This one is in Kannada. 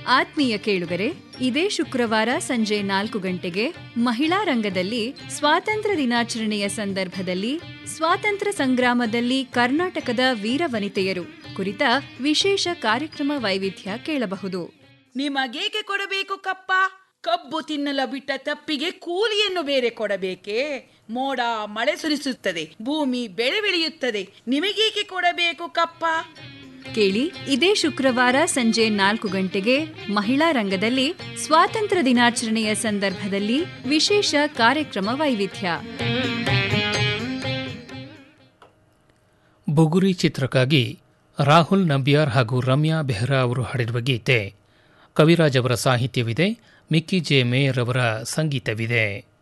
ಆತ್ಮೀಯ ಕೇಳುಗರೆ ಇದೇ ಶುಕ್ರವಾರ ಸಂಜೆ ನಾಲ್ಕು ಗಂಟೆಗೆ ಮಹಿಳಾ ರಂಗದಲ್ಲಿ ಸ್ವಾತಂತ್ರ್ಯ ದಿನಾಚರಣೆಯ ಸಂದರ್ಭದಲ್ಲಿ ಸ್ವಾತಂತ್ರ್ಯ ಸಂಗ್ರಾಮದಲ್ಲಿ ಕರ್ನಾಟಕದ ವೀರವನಿತೆಯರು ಕುರಿತ ವಿಶೇಷ ಕಾರ್ಯಕ್ರಮ ವೈವಿಧ್ಯ ಕೇಳಬಹುದು ನಿಮಗೇಕೆ ಕೊಡಬೇಕು ಕಪ್ಪ ಕಬ್ಬು ತಿನ್ನಲ ಬಿಟ್ಟ ತಪ್ಪಿಗೆ ಕೂಲಿಯನ್ನು ಬೇರೆ ಕೊಡಬೇಕೇ ಮೋಡ ಮಳೆ ಸುರಿಸುತ್ತದೆ ಭೂಮಿ ಬೆಳೆ ಬೆಳೆಯುತ್ತದೆ ನಿಮಗೇಕೆ ಕೊಡಬೇಕು ಕಪ್ಪ ಕೇಳಿ ಇದೇ ಶುಕ್ರವಾರ ಸಂಜೆ ನಾಲ್ಕು ಗಂಟೆಗೆ ಮಹಿಳಾ ರಂಗದಲ್ಲಿ ಸ್ವಾತಂತ್ರ್ಯ ದಿನಾಚರಣೆಯ ಸಂದರ್ಭದಲ್ಲಿ ವಿಶೇಷ ಕಾರ್ಯಕ್ರಮ ವೈವಿಧ್ಯ ಬುಗುರಿ ಚಿತ್ರಕ್ಕಾಗಿ ರಾಹುಲ್ ನಂಬಿಯಾರ್ ಹಾಗೂ ರಮ್ಯಾ ಬೆಹ್ರಾ ಅವರು ಹಾಡಿರುವ ಗೀತೆ ಕವಿರಾಜ್ ಅವರ ಸಾಹಿತ್ಯವಿದೆ ಮಿಕ್ಕಿ ಜೆ ಮೇಯರ್ ಅವರ ಸಂಗೀತವಿದೆ